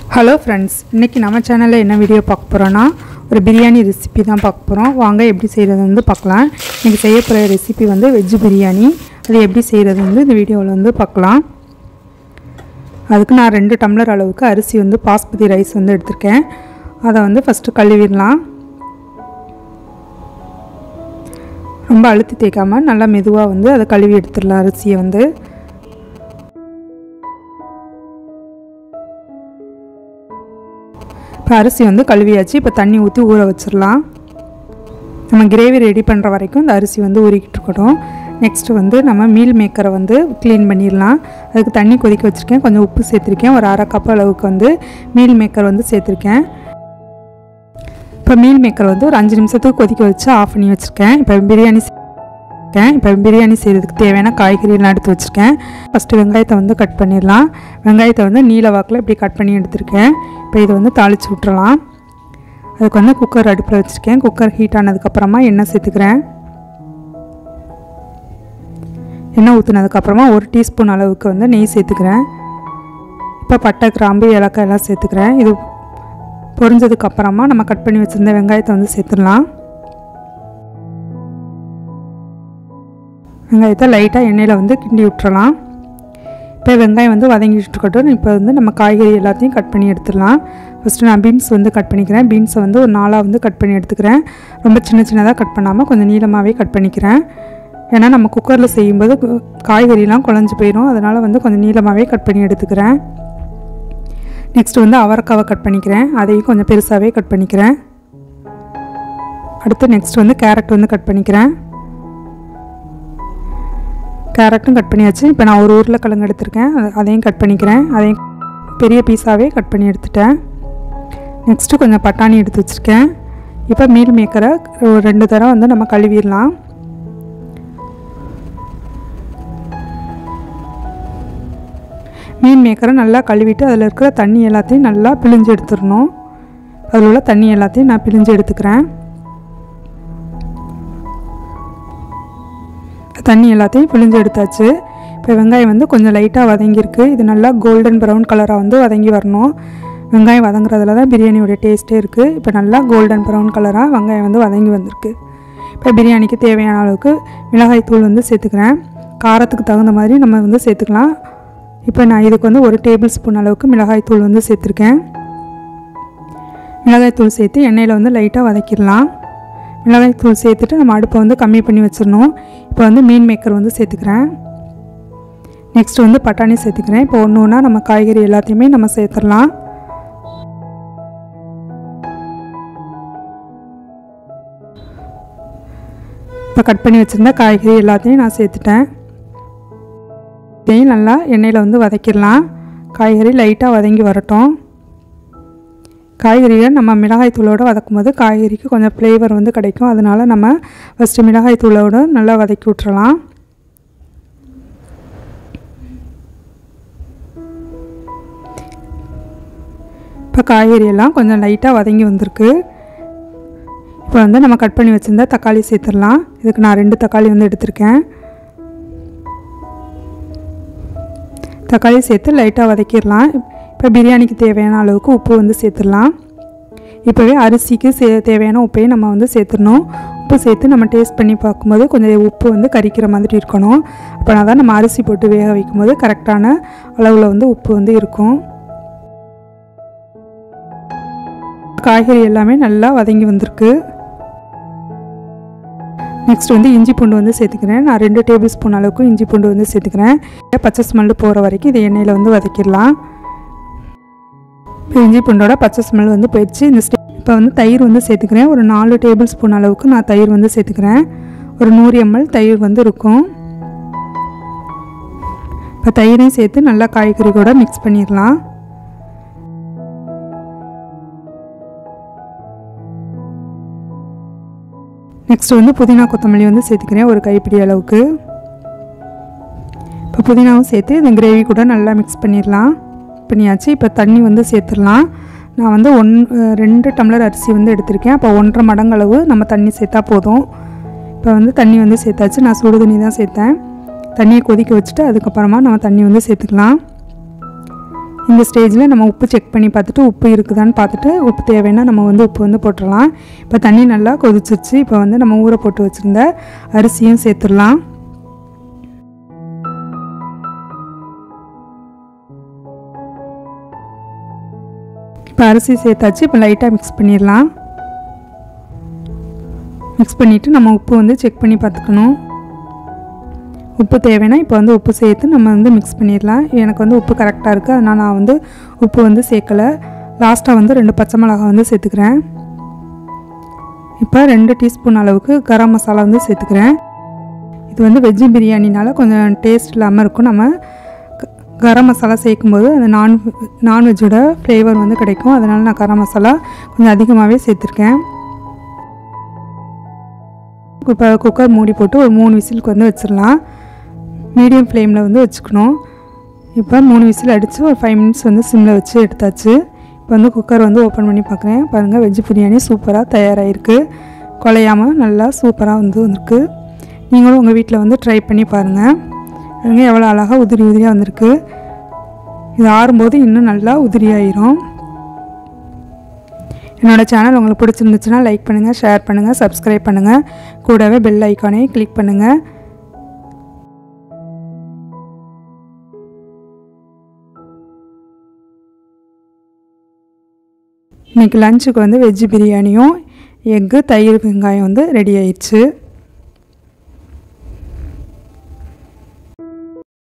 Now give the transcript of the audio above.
hello friends இன்றைக்கி நம்ம சேனலில் என்ன வீடியோ பார்க்க போகிறோன்னா ஒரு பிரியாணி ரெசிபி தான் பார்க்க போகிறோம் வாங்க எப்படி செய்கிறது வந்து பார்க்கலாம் இன்றைக்கி செய்ய போகிற ரெசிபி வந்து வெஜ்ஜு பிரியாணி அது எப்படி செய்கிறது வந்து இந்த வீடியோவில் வந்து பார்க்கலாம் அதுக்கு நான் ரெண்டு டம்ளர் அளவுக்கு அரிசி வந்து பாஸ்மதி ரைஸ் வந்து எடுத்திருக்கேன் அதை வந்து ஃபஸ்ட்டு கழுவிடலாம் ரொம்ப அழுத்தி தேய்க்காமல் நல்லா மெதுவாக வந்து அதை கழுவி எடுத்துடலாம் அரிசியை வந்து இப்போ அரிசி வந்து கழுவியாச்சு இப்போ தண்ணி ஊற்றி ஊற வச்சிடலாம் நம்ம கிரேவி ரெடி பண்ணுற வரைக்கும் இந்த அரிசி வந்து ஊறிக்கிட்டு இருக்கட்டும் நெக்ஸ்ட்டு வந்து நம்ம மீல் மேக்கரை வந்து க்ளீன் பண்ணிடலாம் அதுக்கு தண்ணி கொதிக்க வச்சுருக்கேன் கொஞ்சம் உப்பு சேர்த்துருக்கேன் ஒரு அரை கப் அளவுக்கு வந்து மீல் மேக்கர் வந்து சேர்த்துருக்கேன் இப்போ மீல் மேக்கர் வந்து ஒரு அஞ்சு நிமிஷத்துக்கு கொதிக்க வச்சு ஆஃப் பண்ணி வச்சுருக்கேன் இப்போ பிரியாணி வச்சுருக்கேன் இப்போ பிரியாணி செய்கிறதுக்கு தேவையான காய்கறியெல்லாம் எடுத்து வச்சுருக்கேன் ஃபஸ்ட்டு வெங்காயத்தை வந்து கட் பண்ணிடலாம் வெங்காயத்தை வந்து நீல வாக்கில் இப்படி கட் பண்ணி எடுத்திருக்கேன் இப்போ இதை வந்து தாளித்து விட்டுறலாம் அதுக்கு வந்து குக்கர் அடுப்பில் வச்சுருக்கேன் குக்கர் ஹீட் ஆனதுக்கப்புறமா எண்ணெய் சேர்த்துக்கிறேன் எண்ணெய் ஊற்றுனதுக்கப்புறமா ஒரு டீஸ்பூன் அளவுக்கு வந்து நெய் சேர்த்துக்கிறேன் இப்போ பட்டை கிராம்பு ஏலக்காய் எல்லாம் சேர்த்துக்கிறேன் இது பொரிஞ்சதுக்கப்புறமா நம்ம கட் பண்ணி வச்சுருந்த வெங்காயத்தை வந்து சேர்த்துடலாம் வெங்காயத்தை லைட்டாக எண்ணெயில் வந்து கிண்டி விட்டுறலாம் இப்போ வெங்காயம் வந்து வதங்கிட்டு இருக்கட்டும் இப்போ வந்து நம்ம காய்கறி எல்லாத்தையும் கட் பண்ணி எடுத்துடலாம் ஃபஸ்ட்டு நான் பீன்ஸ் வந்து கட் பண்ணிக்கிறேன் பீன்ஸை வந்து ஒரு நாளாக வந்து கட் பண்ணி எடுத்துக்கிறேன் ரொம்ப சின்ன சின்னதாக கட் பண்ணாமல் கொஞ்சம் நீளமாகவே கட் பண்ணிக்கிறேன் ஏன்னா நம்ம குக்கரில் செய்யும்போது கு- காய்கறிலாம் குழஞ்சி போயிடும் அதனால் வந்து கொஞ்சம் நீளமாகவே கட் பண்ணி எடுத்துக்கிறேன் நெக்ஸ்ட் வந்து அவரைக்காவை கட் பண்ணிக்கிறேன் அதையும் கொஞ்சம் பெருசாகவே கட் பண்ணிக்கிறேன் அடுத்து நெக்ஸ்ட் வந்து கேரட் வந்து கட் பண்ணிக்கிறேன் கேரட்டும் கட் பண்ணியாச்சு இப்போ நான் ஒரு உருளைக்கிழங்கு எடுத்திருக்கேன் அது- அதையும் கட் பண்ணிக்கிறேன் அதையும் பெரிய பீஸாகவே கட் பண்ணி எடுத்துட்டேன் நெக்ஸ்ட்டு கொஞ்சம் பட்டாணி எடுத்து வச்சுருக்கேன் இப்போ மீல் மேக்கரை ஒரு ரெண்டு தடவை வந்து நம்ம கழுவிடலாம் மீன் மேக்கரை நல்லா கழுவிட்டு அதில் இருக்கிற தண்ணி எல்லாத்தையும் நல்லா பிழிஞ்சு எடுத்துடணும் அதில் உள்ள தண்ணி எல்லாத்தையும் நான் பிழிஞ்சு எடுத்துக்கிறேன் தண்ணி எல்லாத்தையும் பிழிஞ்சு எடுத்தாச்சு இப்போ வெங்காயம் வந்து கொஞ்சம் லைட்டாக வதங்கியிருக்கு இது நல்லா கோல்டன் ப்ரௌன் கலராக வந்து வதங்கி வரணும் வெங்காயம் வதங்குறதுல தான் பிரியாணியோட டேஸ்ட்டே இருக்குது இப்போ நல்லா கோல்டன் ப்ரௌன் கலராக வெங்காயம் வந்து வதங்கி வந்திருக்கு இப்போ பிரியாணிக்கு தேவையான அளவுக்கு மிளகாய் தூள் வந்து சேர்த்துக்கிறேன் காரத்துக்கு தகுந்த மாதிரி நம்ம வந்து சேர்த்துக்கலாம் இப்போ நான் இதுக்கு வந்து ஒரு டேபிள் ஸ்பூன் அளவுக்கு மிளகாய் தூள் வந்து சேர்த்துருக்கேன் மிளகாய் தூள் சேர்த்து எண்ணெயில் வந்து லைட்டாக வதக்கிடலாம் மிளகாய் தூள் சேர்த்துட்டு நம்ம அடுப்பை வந்து கம்மி பண்ணி வச்சிடணும் இப்போ வந்து மீன் மேக்கர் வந்து சேர்த்துக்கிறேன் நெக்ஸ்ட் வந்து பட்டாணி சேர்த்துக்கிறேன் இப்போ ஒன்று ஒன்றா நம்ம காய்கறி எல்லாத்தையுமே நம்ம சேர்த்துடலாம் இப்போ கட் பண்ணி வச்சுருந்த காய்கறி எல்லாத்தையும் நான் சேர்த்துட்டேன் இதையும் நல்லா எண்ணெயில் வந்து வதக்கிடலாம் காய்கறி லைட்டாக வதங்கி வரட்டும் காய்கறியை நம்ம மிளகாய் தூளோடு வதக்கும் போது காய்கறிக்கு கொஞ்சம் ஃப்ளேவர் வந்து கிடைக்கும் அதனால நம்ம ஃபஸ்ட்டு மிளகாய் தூளோடு நல்லா வதக்கி விட்டுறலாம் இப்போ காய்கறி எல்லாம் கொஞ்சம் லைட்டாக வதங்கி வந்திருக்கு இப்போ வந்து நம்ம கட் பண்ணி வச்சுருந்த தக்காளி சேர்த்துடலாம் இதுக்கு நான் ரெண்டு தக்காளி வந்து எடுத்திருக்கேன் தக்காளி சேர்த்து லைட்டாக வதக்கிடலாம் இப்போ பிரியாணிக்கு தேவையான அளவுக்கு உப்பு வந்து சேர்த்துடலாம் இப்போவே அரிசிக்கு சே தேவையான உப்பையும் நம்ம வந்து சேர்த்துடணும் உப்பு சேர்த்து நம்ம டேஸ்ட் பண்ணி பார்க்கும்போது கொஞ்சம் உப்பு வந்து கரிக்கிற மாதிரி இருக்கணும் அப்போனா தான் நம்ம அரிசி போட்டு வேக வைக்கும்போது கரெக்டான அளவில் வந்து உப்பு வந்து இருக்கும் காய்கறி எல்லாமே நல்லா வதங்கி வந்திருக்கு நெக்ஸ்ட் வந்து இஞ்சி பூண்டு வந்து சேர்த்துக்கிறேன் நான் ரெண்டு டேபிள் ஸ்பூன் அளவுக்கு இஞ்சி பூண்டு வந்து சேர்த்துக்கிறேன் பச்சை ஸ்மெல்லு போகிற வரைக்கும் இதை எண்ணெயில் வந்து வதக்கிடலாம் இப்போ இஞ்சி பூண்டோட பச்சை ஸ்மெல் வந்து போயிடுச்சு இந்த ஸ்டே இப்போ வந்து தயிர் வந்து சேர்த்துக்கிறேன் ஒரு நாலு டேபிள் ஸ்பூன் அளவுக்கு நான் தயிர் வந்து சேர்த்துக்கிறேன் ஒரு நூறு எம்எல் தயிர் வந்து இருக்கும் இப்போ தயிரையும் சேர்த்து நல்லா காய்கறி கூட மிக்ஸ் பண்ணிடலாம் நெக்ஸ்ட் வந்து புதினா கொத்தமல்லி வந்து சேர்த்துக்கிறேன் ஒரு கைப்பிடி அளவுக்கு இப்போ புதினாவும் சேர்த்து இந்த கிரேவி கூட நல்லா மிக்ஸ் பண்ணிடலாம் பண்ணியாச்சு இப்போ தண்ணி வந்து சேர்த்துடலாம் நான் வந்து ஒன் அஹ் ரெண்டு டம்ளர் அரிசி வந்து எடுத்திருக்கேன் அப்போ ஒன்றரை மடங்கு அளவு நம்ம தண்ணி சேர்த்தா போதும் இப்போ வந்து தண்ணி வந்து சேர்த்தாச்சு நான் சுடு தண்ணி தான் சேர்த்தேன் தண்ணியை கொதிக்க வச்சுட்டு அதுக்கப்புறமா நம்ம தண்ணி வந்து சேர்த்துக்கலாம் இந்த ஸ்டேஜில் நம்ம உப்பு செக் பண்ணி பார்த்துட்டு உப்பு இருக்குதான்னு பார்த்துட்டு உப்பு தேவைன்னா நம்ம வந்து உப்பு வந்து போட்டுடலாம் இப்போ தண்ணி நல்லா கொதிச்சிருச்சு இப்போ வந்து நம்ம ஊற போட்டு வச்சுருந்த அரிசியும் சேர்த்துடலாம் இப்போ அரிசி சேர்த்தாச்சு இப்போ லைட்டாக மிக்ஸ் பண்ணிடலாம் மிக்ஸ் பண்ணிவிட்டு நம்ம உப்பு வந்து செக் பண்ணி பார்த்துக்கணும் உப்பு தேவைன்னா இப்போ வந்து உப்பு சேர்த்து நம்ம வந்து மிக்ஸ் பண்ணிடலாம் எனக்கு வந்து உப்பு கரெக்டாக இருக்குது அதனால் நான் வந்து உப்பு வந்து சேர்க்கலை லாஸ்ட்டாக வந்து ரெண்டு பச்சை மிளகாய் வந்து சேர்த்துக்கிறேன் இப்போ ரெண்டு டீஸ்பூன் அளவுக்கு கரம் மசாலா வந்து சேர்த்துக்கிறேன் இது வந்து வெஜ்ஜு பிரியாணினால கொஞ்சம் டேஸ்ட் இல்லாமல் இருக்கும் நம்ம க- கரம் மசாலா சேர்க்கும்போது அந்த நான் நான்வெஜ்ஜோட ஃப்ளேவர் வந்து கிடைக்கும் அதனால் நான் கரம் மசாலா கொஞ்சம் அதிகமாகவே சேர்த்துருக்கேன் இப்போ குக்கர் மூடி போட்டு ஒரு மூணு விசிலுக்கு வந்து வச்சிடலாம் மீடியம் ஃப்ளேமில் வந்து வச்சுக்கணும் இப்போ மூணு விசில் அடித்து ஒரு ஃபைவ் மினிட்ஸ் வந்து சிம்மில் வச்சு எடுத்தாச்சு இப்போ வந்து குக்கர் வந்து ஓப்பன் பண்ணி பார்க்குறேன் பாருங்கள் வெஜ் பிரியாணி சூப்பராக தயாராகிருக்கு குலையாமல் நல்லா சூப்பராக வந்து வந்திருக்கு நீங்களும் உங்கள் வீட்டில் வந்து ட்ரை பண்ணி பாருங்கள் பாருங்க எவ்வளோ அழகாக உதிரி உதிரியாக வந்திருக்கு இது ஆறும்போது இன்னும் நல்லா உதிரியாயிரும் என்னோட சேனல் உங்களுக்கு பிடிச்சிருந்துச்சுன்னா லைக் பண்ணுங்கள் ஷேர் பண்ணுங்கள் சப்ஸ்கிரைப் பண்ணுங்கள் கூடவே பெல் ஐக்கானை கிளிக் பண்ணுங்கள் இன்றைக்கி லஞ்சுக்கு வந்து வெஜ்ஜு பிரியாணியும் எக்கு தயிர் வெங்காயம் வந்து ரெடி ஆயிடுச்சு